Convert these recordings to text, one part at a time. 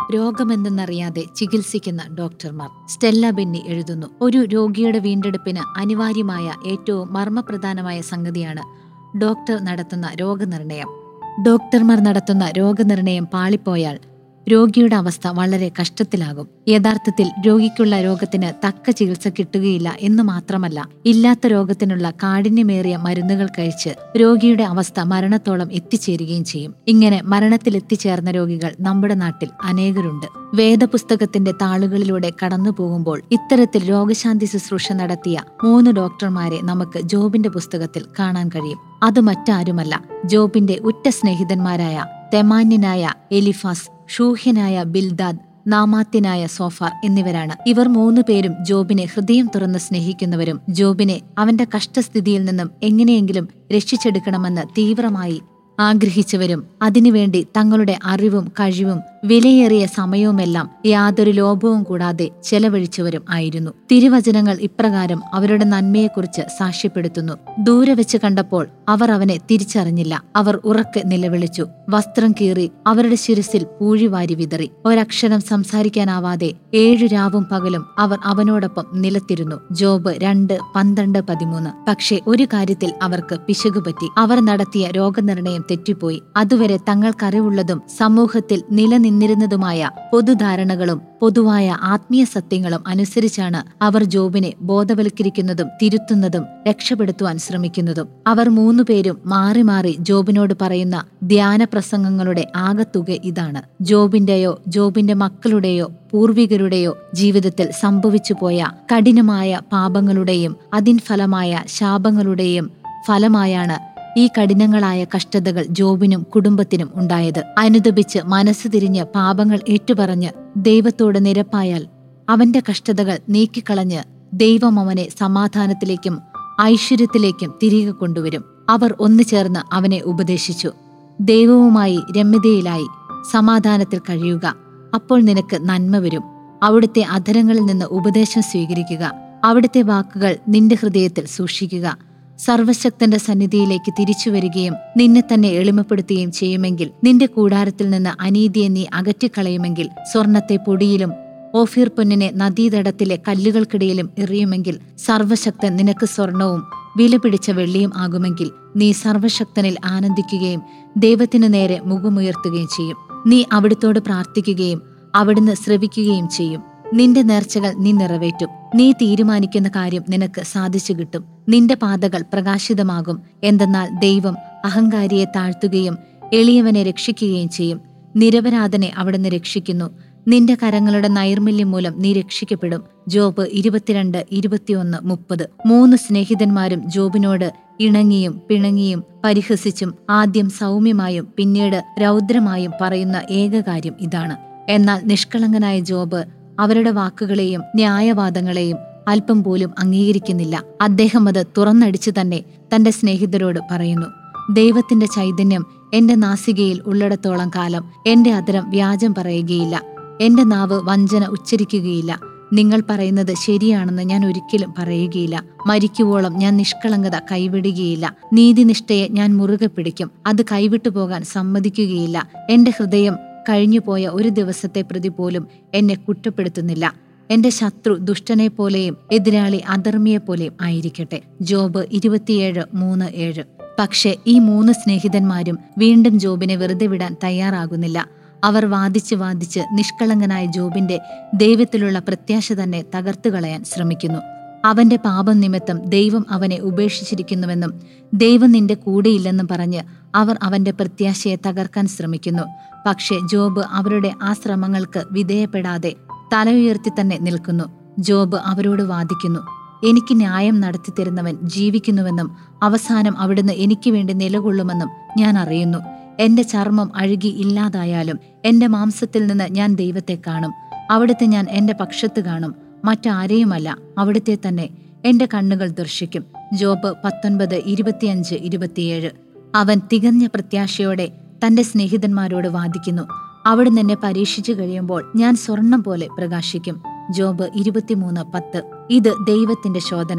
രോഗമെന്തെന്നറിയാതെ ചികിത്സിക്കുന്ന ഡോക്ടർമാർ സ്റ്റെല്ല ബെന്നി എഴുതുന്നു ഒരു രോഗിയുടെ വീണ്ടെടുപ്പിന് അനിവാര്യമായ ഏറ്റവും മർമ്മപ്രധാനമായ സംഗതിയാണ് ഡോക്ടർ നടത്തുന്ന രോഗനിർണയം ഡോക്ടർമാർ നടത്തുന്ന രോഗനിർണയം പാളിപ്പോയാൽ രോഗിയുടെ അവസ്ഥ വളരെ കഷ്ടത്തിലാകും യഥാർത്ഥത്തിൽ രോഗിക്കുള്ള രോഗത്തിന് തക്ക ചികിത്സ കിട്ടുകയില്ല എന്ന് മാത്രമല്ല ഇല്ലാത്ത രോഗത്തിനുള്ള കാഠിന്യമേറിയ മരുന്നുകൾ കഴിച്ച് രോഗിയുടെ അവസ്ഥ മരണത്തോളം എത്തിച്ചേരുകയും ചെയ്യും ഇങ്ങനെ മരണത്തിൽ എത്തിച്ചേർന്ന രോഗികൾ നമ്മുടെ നാട്ടിൽ അനേകരുണ്ട് വേദപുസ്തകത്തിന്റെ താളുകളിലൂടെ കടന്നു പോകുമ്പോൾ ഇത്തരത്തിൽ രോഗശാന്തി ശുശ്രൂഷ നടത്തിയ മൂന്ന് ഡോക്ടർമാരെ നമുക്ക് ജോബിന്റെ പുസ്തകത്തിൽ കാണാൻ കഴിയും അത് മറ്റാരുമല്ല ജോബിന്റെ ഉറ്റ സ്നേഹിതന്മാരായ തെമാന്യനായ എലിഫാസ് ഷൂഹ്യനായ ബിൽദാദ് നാമാത്യനായ സോഫാർ എന്നിവരാണ് ഇവർ മൂന്നു പേരും ജോബിനെ ഹൃദയം തുറന്ന് സ്നേഹിക്കുന്നവരും ജോബിനെ അവന്റെ കഷ്ടസ്ഥിതിയിൽ നിന്നും എങ്ങനെയെങ്കിലും രക്ഷിച്ചെടുക്കണമെന്ന് തീവ്രമായി ആഗ്രഹിച്ചവരും അതിനുവേണ്ടി തങ്ങളുടെ അറിവും കഴിവും വിലയേറിയ സമയവുമെല്ലാം യാതൊരു ലോഭവും കൂടാതെ ചെലവഴിച്ചവരും ആയിരുന്നു തിരുവചനങ്ങൾ ഇപ്രകാരം അവരുടെ നന്മയെക്കുറിച്ച് സാക്ഷ്യപ്പെടുത്തുന്നു ദൂരെ വെച്ച് കണ്ടപ്പോൾ അവർ അവനെ തിരിച്ചറിഞ്ഞില്ല അവർ ഉറക്കെ നിലവിളിച്ചു വസ്ത്രം കീറി അവരുടെ ശിരസിൽ പൂഴിവാരി വിതറി ഒരക്ഷരം സംസാരിക്കാനാവാതെ ഏഴു രാവും പകലും അവർ അവനോടൊപ്പം നിലത്തിരുന്നു ജോബ് രണ്ട് പന്ത്രണ്ട് പതിമൂന്ന് പക്ഷേ ഒരു കാര്യത്തിൽ അവർക്ക് പിശകുപറ്റി അവർ നടത്തിയ രോഗനിർണയം തെറ്റിപ്പോയി അതുവരെ തങ്ങൾക്കറിവുള്ളതും സമൂഹത്തിൽ നിലനിന്നിരുന്നതുമായ പൊതുധാരണകളും പൊതുവായ ആത്മീയ സത്യങ്ങളും അനുസരിച്ചാണ് അവർ ജോബിനെ ബോധവൽക്കരിക്കുന്നതും തിരുത്തുന്നതും രക്ഷപ്പെടുത്തുവാൻ ശ്രമിക്കുന്നതും അവർ മൂന്നുപേരും മാറി മാറി ജോബിനോട് പറയുന്ന ധ്യാന പ്രസംഗങ്ങളുടെ ആകത്തുക ഇതാണ് ജോബിന്റെയോ ജോബിന്റെ മക്കളുടെയോ പൂർവികരുടെയോ ജീവിതത്തിൽ സംഭവിച്ചുപോയ കഠിനമായ പാപങ്ങളുടെയും അതിൻ ഫലമായ ശാപങ്ങളുടെയും ഫലമായാണ് ഈ കഠിനങ്ങളായ കഷ്ടതകൾ ജോബിനും കുടുംബത്തിനും ഉണ്ടായത് അനുദപിച്ച് മനസ്സ് തിരിഞ്ഞ് പാപങ്ങൾ ഏറ്റുപറഞ്ഞ് ദൈവത്തോട് നിരപ്പായാൽ അവന്റെ കഷ്ടതകൾ നീക്കിക്കളഞ്ഞ് ദൈവം അവനെ സമാധാനത്തിലേക്കും ഐശ്വര്യത്തിലേക്കും തിരികെ കൊണ്ടുവരും അവർ ഒന്നു ചേർന്ന് അവനെ ഉപദേശിച്ചു ദൈവവുമായി രമ്യതയിലായി സമാധാനത്തിൽ കഴിയുക അപ്പോൾ നിനക്ക് നന്മ വരും അവിടുത്തെ അധരങ്ങളിൽ നിന്ന് ഉപദേശം സ്വീകരിക്കുക അവിടുത്തെ വാക്കുകൾ നിന്റെ ഹൃദയത്തിൽ സൂക്ഷിക്കുക സർവശക്തന്റെ സന്നിധിയിലേക്ക് തിരിച്ചു വരികയും നിന്നെ തന്നെ എളിമപ്പെടുത്തുകയും ചെയ്യുമെങ്കിൽ നിന്റെ കൂടാരത്തിൽ നിന്ന് അനീതിയെ നീ അകറ്റിക്കളയുമെങ്കിൽ സ്വർണത്തെ പൊടിയിലും ഓഫീർ പൊന്നിനെ നദീതടത്തിലെ കല്ലുകൾക്കിടയിലും എറിയുമെങ്കിൽ സർവശക്തൻ നിനക്ക് സ്വർണവും വില പിടിച്ച വെള്ളിയും ആകുമെങ്കിൽ നീ സർവശക്തനിൽ ആനന്ദിക്കുകയും ദൈവത്തിനു നേരെ മുഖമുയർത്തുകയും ചെയ്യും നീ അവിടുത്തോട് പ്രാർത്ഥിക്കുകയും അവിടുന്ന് ശ്രവിക്കുകയും ചെയ്യും നിന്റെ നേർച്ചകൾ നീ നിറവേറ്റും നീ തീരുമാനിക്കുന്ന കാര്യം നിനക്ക് സാധിച്ചു കിട്ടും നിന്റെ പാതകൾ പ്രകാശിതമാകും എന്തെന്നാൽ ദൈവം അഹങ്കാരിയെ താഴ്ത്തുകയും എളിയവനെ രക്ഷിക്കുകയും ചെയ്യും നിരപരാധനെ അവിടുന്ന് രക്ഷിക്കുന്നു നിന്റെ കരങ്ങളുടെ നൈർമല്യം മൂലം നീ രക്ഷിക്കപ്പെടും ജോബ് ഇരുപത്തിരണ്ട് ഇരുപത്തിയൊന്ന് മുപ്പത് മൂന്ന് സ്നേഹിതന്മാരും ജോബിനോട് ഇണങ്ങിയും പിണങ്ങിയും പരിഹസിച്ചും ആദ്യം സൗമ്യമായും പിന്നീട് രൗദ്രമായും പറയുന്ന ഏക കാര്യം ഇതാണ് എന്നാൽ നിഷ്കളങ്കനായ ജോബ് അവരുടെ വാക്കുകളെയും ന്യായവാദങ്ങളെയും അല്പം പോലും അംഗീകരിക്കുന്നില്ല അദ്ദേഹം അത് തുറന്നടിച്ചു തന്നെ തന്റെ സ്നേഹിതരോട് പറയുന്നു ദൈവത്തിന്റെ ചൈതന്യം എന്റെ നാസികയിൽ ഉള്ളിടത്തോളം കാലം എന്റെ അതരം വ്യാജം പറയുകയില്ല എന്റെ നാവ് വഞ്ചന ഉച്ചരിക്കുകയില്ല നിങ്ങൾ പറയുന്നത് ശരിയാണെന്ന് ഞാൻ ഒരിക്കലും പറയുകയില്ല മരിക്കുവോളം ഞാൻ നിഷ്കളങ്കത കൈവിടുകയില്ല നീതിനിഷ്ഠയെ ഞാൻ മുറുകെ പിടിക്കും അത് കൈവിട്ടു പോകാൻ സമ്മതിക്കുകയില്ല എന്റെ ഹൃദയം കഴിഞ്ഞുപോയ ഒരു ദിവസത്തെ പ്രതി പോലും എന്നെ കുറ്റപ്പെടുത്തുന്നില്ല എന്റെ ശത്രു ദുഷ്ടനെ പോലെയും എതിരാളി അധർമ്മിയെ പോലെയും ആയിരിക്കട്ടെ ജോബ് ഇരുപത്തിയേഴ് മൂന്ന് ഏഴ് പക്ഷേ ഈ മൂന്ന് സ്നേഹിതന്മാരും വീണ്ടും ജോബിനെ വെറുതെ വിടാൻ തയ്യാറാകുന്നില്ല അവർ വാദിച്ച് വാദിച്ച് നിഷ്കളങ്കനായ ജോബിന്റെ ദൈവത്തിലുള്ള പ്രത്യാശ തന്നെ തകർത്തു കളയാൻ ശ്രമിക്കുന്നു അവന്റെ പാപം നിമിത്തം ദൈവം അവനെ ഉപേക്ഷിച്ചിരിക്കുന്നുവെന്നും ദൈവം നിന്റെ കൂടെയില്ലെന്നും പറഞ്ഞ് അവർ അവന്റെ പ്രത്യാശയെ തകർക്കാൻ ശ്രമിക്കുന്നു പക്ഷേ ജോബ് അവരുടെ ആ ശ്രമങ്ങൾക്ക് വിധേയപ്പെടാതെ തല ഉയർത്തി തന്നെ നിൽക്കുന്നു ജോബ് അവരോട് വാദിക്കുന്നു എനിക്ക് ന്യായം നടത്തി തരുന്നവൻ ജീവിക്കുന്നുവെന്നും അവസാനം അവിടുന്ന് എനിക്ക് വേണ്ടി നിലകൊള്ളുമെന്നും ഞാൻ അറിയുന്നു എന്റെ ചർമ്മം അഴുകി ഇല്ലാതായാലും എന്റെ മാംസത്തിൽ നിന്ന് ഞാൻ ദൈവത്തെ കാണും അവിടുത്തെ ഞാൻ എന്റെ പക്ഷത്ത് കാണും മറ്റാരെയുമല്ല അവിടുത്തെ തന്നെ എന്റെ കണ്ണുകൾ ദർശിക്കും ജോബ് പത്തൊൻപത് ഇരുപത്തിയഞ്ച് ഇരുപത്തിയേഴ് അവൻ തികഞ്ഞ പ്രത്യാശയോടെ തന്റെ സ്നേഹിതന്മാരോട് വാദിക്കുന്നു അവിടുന്ന് എന്നെ പരീക്ഷിച്ചു കഴിയുമ്പോൾ ഞാൻ സ്വർണം പോലെ പ്രകാശിക്കും ജോബ് ഇരുപത്തിമൂന്ന് പത്ത് ഇത് ദൈവത്തിന്റെ ശോധന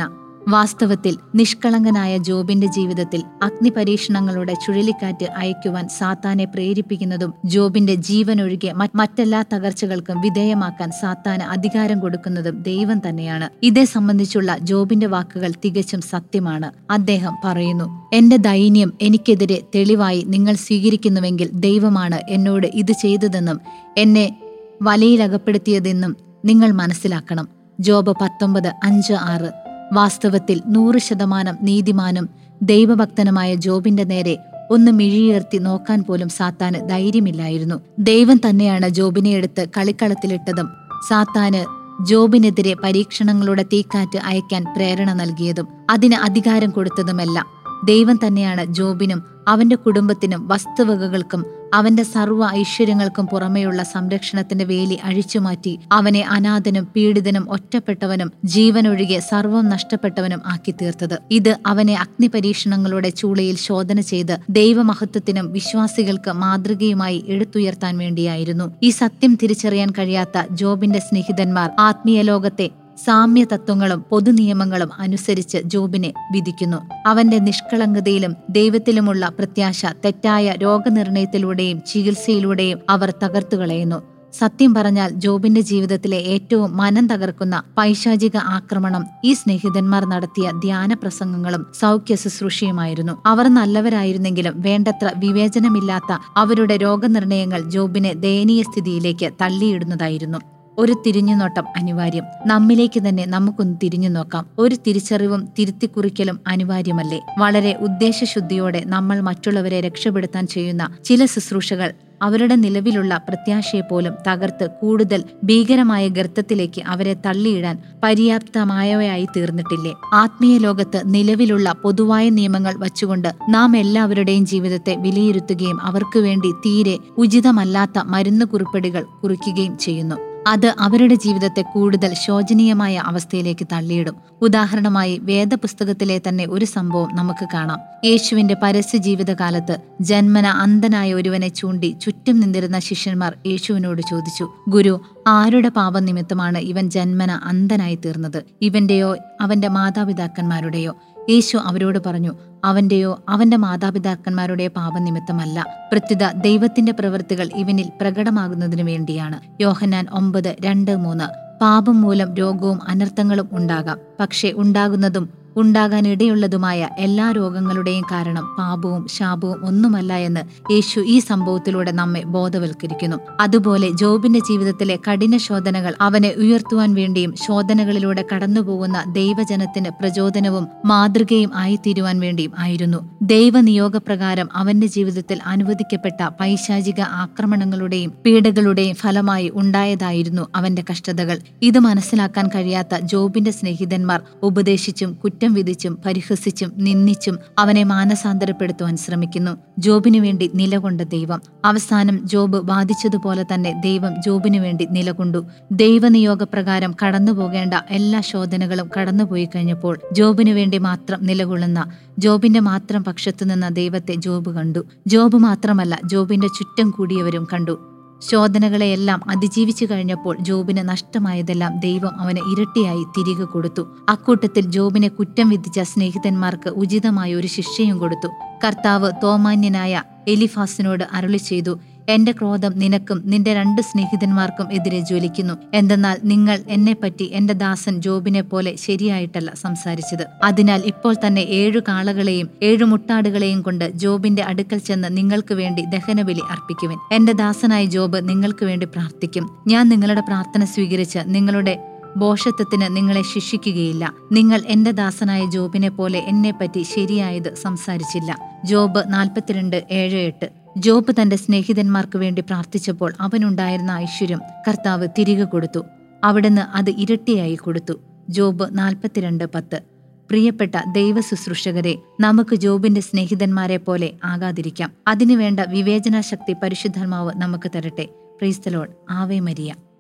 വാസ്തവത്തിൽ നിഷ്കളങ്കനായ ജോബിന്റെ ജീവിതത്തിൽ അഗ്നിപരീക്ഷണങ്ങളുടെ ചുഴലിക്കാറ്റ് അയക്കുവാൻ സാത്താനെ പ്രേരിപ്പിക്കുന്നതും ജോബിന്റെ ജീവനൊഴികെ മറ്റ് മറ്റെല്ലാ തകർച്ചകൾക്കും വിധേയമാക്കാൻ സാത്താന് അധികാരം കൊടുക്കുന്നതും ദൈവം തന്നെയാണ് ഇതേ സംബന്ധിച്ചുള്ള ജോബിന്റെ വാക്കുകൾ തികച്ചും സത്യമാണ് അദ്ദേഹം പറയുന്നു എന്റെ ദൈന്യം എനിക്കെതിരെ തെളിവായി നിങ്ങൾ സ്വീകരിക്കുന്നുവെങ്കിൽ ദൈവമാണ് എന്നോട് ഇത് ചെയ്തതെന്നും എന്നെ വലയിലകപ്പെടുത്തിയതെന്നും നിങ്ങൾ മനസ്സിലാക്കണം ജോബ് പത്തൊമ്പത് അഞ്ച് ആറ് വാസ്തവത്തിൽ നൂറ് ശതമാനം നീതിമാനും ദൈവഭക്തനുമായ ജോബിന്റെ നേരെ ഒന്ന് മിഴിയുയർത്തി നോക്കാൻ പോലും സാത്താന് ധൈര്യമില്ലായിരുന്നു ദൈവം തന്നെയാണ് ജോബിനെ എടുത്ത് കളിക്കളത്തിലിട്ടതും സാത്താന് ജോബിനെതിരെ പരീക്ഷണങ്ങളുടെ തീക്കാറ്റ് അയക്കാൻ പ്രേരണ നൽകിയതും അതിന് അധികാരം കൊടുത്തതുമെല്ലാം ദൈവം തന്നെയാണ് ജോബിനും അവന്റെ കുടുംബത്തിനും വസ്തുവകകൾക്കും അവന്റെ സർവ്വ ഐശ്വര്യങ്ങൾക്കും പുറമെയുള്ള സംരക്ഷണത്തിന്റെ വേലി അഴിച്ചുമാറ്റി അവനെ അനാഥനും പീഡിതനും ഒറ്റപ്പെട്ടവനും ജീവനൊഴികെ സർവം നഷ്ടപ്പെട്ടവനും ആക്കി തീർത്തത് ഇത് അവനെ അഗ്നിപരീക്ഷണങ്ങളുടെ ചൂളയിൽ ശോധന ചെയ്ത് ദൈവമഹത്വത്തിനും വിശ്വാസികൾക്ക് മാതൃകയുമായി എടുത്തുയർത്താൻ വേണ്ടിയായിരുന്നു ഈ സത്യം തിരിച്ചറിയാൻ കഴിയാത്ത ജോബിന്റെ സ്നേഹിതന്മാർ ആത്മീയ ലോകത്തെ സാമ്യ തത്വങ്ങളും പൊതുനിയമങ്ങളും അനുസരിച്ച് ജോബിനെ വിധിക്കുന്നു അവന്റെ നിഷ്കളങ്കതയിലും ദൈവത്തിലുമുള്ള പ്രത്യാശ തെറ്റായ രോഗനിർണയത്തിലൂടെയും ചികിത്സയിലൂടെയും അവർ തകർത്തുകളയുന്നു സത്യം പറഞ്ഞാൽ ജോബിന്റെ ജീവിതത്തിലെ ഏറ്റവും മനം തകർക്കുന്ന പൈശാചിക ആക്രമണം ഈ സ്നേഹിതന്മാർ നടത്തിയ ധ്യാന പ്രസംഗങ്ങളും സൗഖ്യ ശുശ്രൂഷയുമായിരുന്നു അവർ നല്ലവരായിരുന്നെങ്കിലും വേണ്ടത്ര വിവേചനമില്ലാത്ത അവരുടെ രോഗനിർണയങ്ങൾ ജോബിനെ ദയനീയ സ്ഥിതിയിലേക്ക് തള്ളിയിടുന്നതായിരുന്നു ഒരു തിരിഞ്ഞുനോട്ടം അനിവാര്യം നമ്മിലേക്ക് തന്നെ നമുക്കൊന്ന് തിരിഞ്ഞു നോക്കാം ഒരു തിരിച്ചറിവും തിരുത്തിക്കുറിക്കലും അനിവാര്യമല്ലേ വളരെ ഉദ്ദേശശുദ്ധിയോടെ നമ്മൾ മറ്റുള്ളവരെ രക്ഷപ്പെടുത്താൻ ചെയ്യുന്ന ചില ശുശ്രൂഷകൾ അവരുടെ നിലവിലുള്ള പ്രത്യാശയെപ്പോലും തകർത്ത് കൂടുതൽ ഭീകരമായ ഗർത്തത്തിലേക്ക് അവരെ തള്ളിയിടാൻ പര്യാപ്തമായവയായി തീർന്നിട്ടില്ലേ ആത്മീയ ലോകത്ത് നിലവിലുള്ള പൊതുവായ നിയമങ്ങൾ വച്ചുകൊണ്ട് നാം എല്ലാവരുടെയും ജീവിതത്തെ വിലയിരുത്തുകയും അവർക്ക് വേണ്ടി തീരെ ഉചിതമല്ലാത്ത മരുന്ന് കുറിപ്പടികൾ കുറിക്കുകയും ചെയ്യുന്നു അത് അവരുടെ ജീവിതത്തെ കൂടുതൽ ശോചനീയമായ അവസ്ഥയിലേക്ക് തള്ളിയിടും ഉദാഹരണമായി വേദപുസ്തകത്തിലെ തന്നെ ഒരു സംഭവം നമുക്ക് കാണാം യേശുവിന്റെ പരസ്യ ജീവിതകാലത്ത് ജന്മന അന്ധനായ ഒരുവനെ ചൂണ്ടി ചുറ്റും നിന്നിരുന്ന ശിഷ്യന്മാർ യേശുവിനോട് ചോദിച്ചു ഗുരു ആരുടെ പാപം നിമിത്തമാണ് ഇവൻ ജന്മന അന്ധനായി തീർന്നത് ഇവന്റെയോ അവന്റെ മാതാപിതാക്കന്മാരുടെയോ യേശു അവരോട് പറഞ്ഞു അവന്റെയോ അവന്റെ മാതാപിതാക്കന്മാരുടെ പാപനിമിത്തമല്ല പ്രത്യുത ദൈവത്തിന്റെ പ്രവൃത്തികൾ ഇവനിൽ പ്രകടമാകുന്നതിനു വേണ്ടിയാണ് യോഹന്നാൻ ഒമ്പത് രണ്ട് മൂന്ന് പാപം മൂലം രോഗവും അനർത്ഥങ്ങളും ഉണ്ടാകാം പക്ഷെ ഉണ്ടാകുന്നതും ഉണ്ടാകാനിടയുള്ളതുമായ എല്ലാ രോഗങ്ങളുടെയും കാരണം പാപവും ശാപവും ഒന്നുമല്ല എന്ന് യേശു ഈ സംഭവത്തിലൂടെ നമ്മെ ബോധവൽക്കരിക്കുന്നു അതുപോലെ ജോബിന്റെ ജീവിതത്തിലെ കഠിന ശോധനകൾ അവനെ ഉയർത്തുവാൻ വേണ്ടിയും ശോധനകളിലൂടെ കടന്നുപോകുന്ന ദൈവജനത്തിന് പ്രചോദനവും മാതൃകയും ആയിത്തീരുവാൻ വേണ്ടിയും ആയിരുന്നു ദൈവനിയോഗപ്രകാരം അവന്റെ ജീവിതത്തിൽ അനുവദിക്കപ്പെട്ട പൈശാചിക ആക്രമണങ്ങളുടെയും പീഡകളുടെയും ഫലമായി ഉണ്ടായതായിരുന്നു അവന്റെ കഷ്ടതകൾ ഇത് മനസ്സിലാക്കാൻ കഴിയാത്ത ജോബിന്റെ സ്നേഹിതന്മാർ ഉപദേശിച്ചും കുറ്റം വിധിച്ചും പരിഹസിച്ചും നിന്ദിച്ചും അവനെ മാനസാന്തരപ്പെടുത്തുവാൻ ശ്രമിക്കുന്നു ജോബിനു വേണ്ടി നിലകൊണ്ട ദൈവം അവസാനം ജോബ് ബാധിച്ചതുപോലെ തന്നെ ദൈവം ജോബിനു വേണ്ടി നിലകൊണ്ടു ദൈവനിയോഗപ്രകാരം കടന്നുപോകേണ്ട എല്ലാ ശോധനകളും കടന്നുപോയി കഴിഞ്ഞപ്പോൾ ജോബിനു വേണ്ടി മാത്രം നിലകൊള്ളുന്ന ജോബിന്റെ മാത്രം പക്ഷത്തു നിന്ന ദൈവത്തെ ജോബ് കണ്ടു ജോബ് മാത്രമല്ല ജോബിന്റെ ചുറ്റം കൂടിയവരും കണ്ടു ശോധനകളെയെല്ലാം അതിജീവിച്ചു കഴിഞ്ഞപ്പോൾ ജോബിന് നഷ്ടമായതെല്ലാം ദൈവം അവന് ഇരട്ടിയായി തിരികെ കൊടുത്തു അക്കൂട്ടത്തിൽ ജോബിനെ കുറ്റം വിധിച്ച സ്നേഹിതന്മാർക്ക് ഉചിതമായ ഒരു ശിക്ഷയും കൊടുത്തു കർത്താവ് തോമാന്യനായ എലിഫാസിനോട് അരുളി ചെയ്തു എന്റെ ക്രോധം നിനക്കും നിന്റെ രണ്ട് സ്നേഹിതന്മാർക്കും എതിരെ ജ്വലിക്കുന്നു എന്തെന്നാൽ നിങ്ങൾ എന്നെപ്പറ്റി എന്റെ ദാസൻ ജോബിനെ പോലെ ശരിയായിട്ടല്ല സംസാരിച്ചത് അതിനാൽ ഇപ്പോൾ തന്നെ ഏഴു കാളകളെയും ഏഴു മുട്ടാടുകളെയും കൊണ്ട് ജോബിന്റെ അടുക്കൽ ചെന്ന് നിങ്ങൾക്ക് വേണ്ടി ദഹനബലി അർപ്പിക്കുവിൻ എന്റെ ദാസനായ ജോബ് നിങ്ങൾക്ക് വേണ്ടി പ്രാർത്ഥിക്കും ഞാൻ നിങ്ങളുടെ പ്രാർത്ഥന സ്വീകരിച്ച് നിങ്ങളുടെ ബോഷത്വത്തിന് നിങ്ങളെ ശിക്ഷിക്കുകയില്ല നിങ്ങൾ എന്റെ ദാസനായ ജോബിനെ പോലെ എന്നെപ്പറ്റി ശരിയായത് സംസാരിച്ചില്ല ജോബ് നാൽപ്പത്തിരണ്ട് ഏഴ് എട്ട് ജോബ് തന്റെ സ്നേഹിതന്മാർക്ക് വേണ്ടി പ്രാർത്ഥിച്ചപ്പോൾ അവനുണ്ടായിരുന്ന ഐശ്വര്യം കർത്താവ് തിരികെ കൊടുത്തു അവിടുന്ന് അത് ഇരട്ടിയായി കൊടുത്തു ജോബ് നാൽപ്പത്തിരണ്ട് പത്ത് പ്രിയപ്പെട്ട ദൈവ ശുശ്രൂഷകരെ നമുക്ക് ജോബിന്റെ സ്നേഹിതന്മാരെ പോലെ ആകാതിരിക്കാം അതിനുവേണ്ട വിവേചനാശക്തി പരിശുദ്ധാത്മാവ് നമുക്ക് തരട്ടെ പ്രീസ്തലോൾ ആവേ മരിയ